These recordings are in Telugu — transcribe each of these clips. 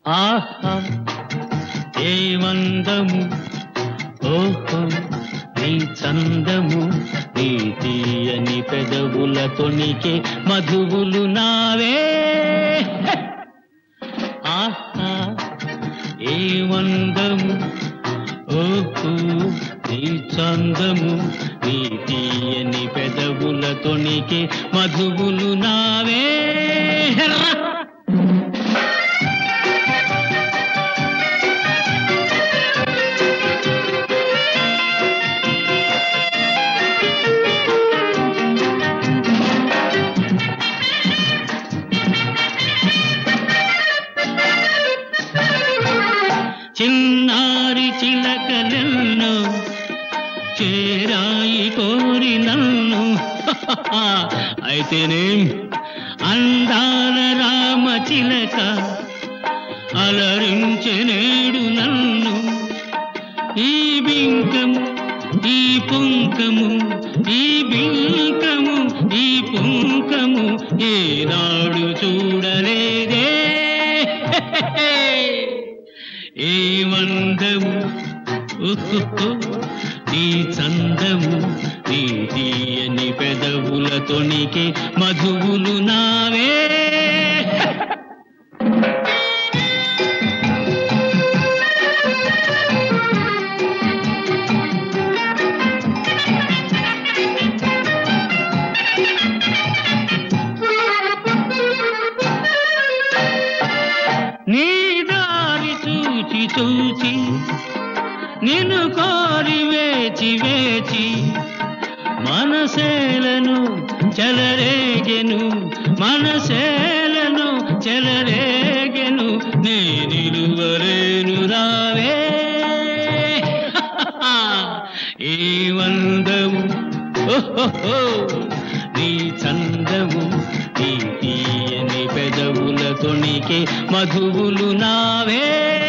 ఆహా ఏమందము ఓహో నీ చందము నీ తీయని పెదవుల తొణికే మధువులు నావే ఆహా ఏమందము ఓహో నీ చందము నీ తీయని పెదవుల తొణికే మధువులు నావే రా! చిన్నారి చిలకలెన్నో చేరాయి కోరి నన్ను అయితేనేం అందాల రామ చిలక అలరించెనేడు నన్ను ఈ బింకము ఈ పుంకము ఈ బింకము ఈ పుంకము ఏనాడు చూడలేదే ఏ మందము ఉహుహు, నీ చందము నీ తీయని పెదవుల తొణికే మధువులు నావే నీ దారి చూచి చూచి నిన్ను కోరి వేచి వేచి మనసేలను చెలరేగెను మనసేలను చెలరేగెను నే నిలువరేను రావే ఏ వందము ఓహో నీ చందము నీ తీయని పెదవుల తొణికే మధువులు నావే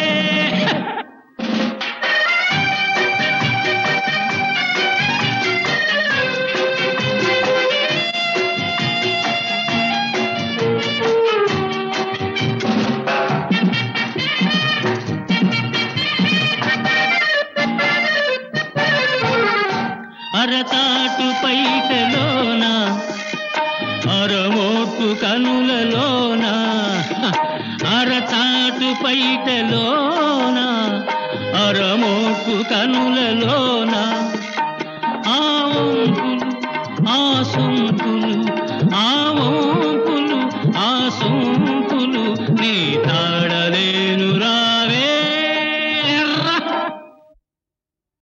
అరచాటు పైటలోన అరమోపు కనులలోన అరచాటు పైటలోన అరమోపు కనులలోన ఆ వంపులు ఆ సొంపులు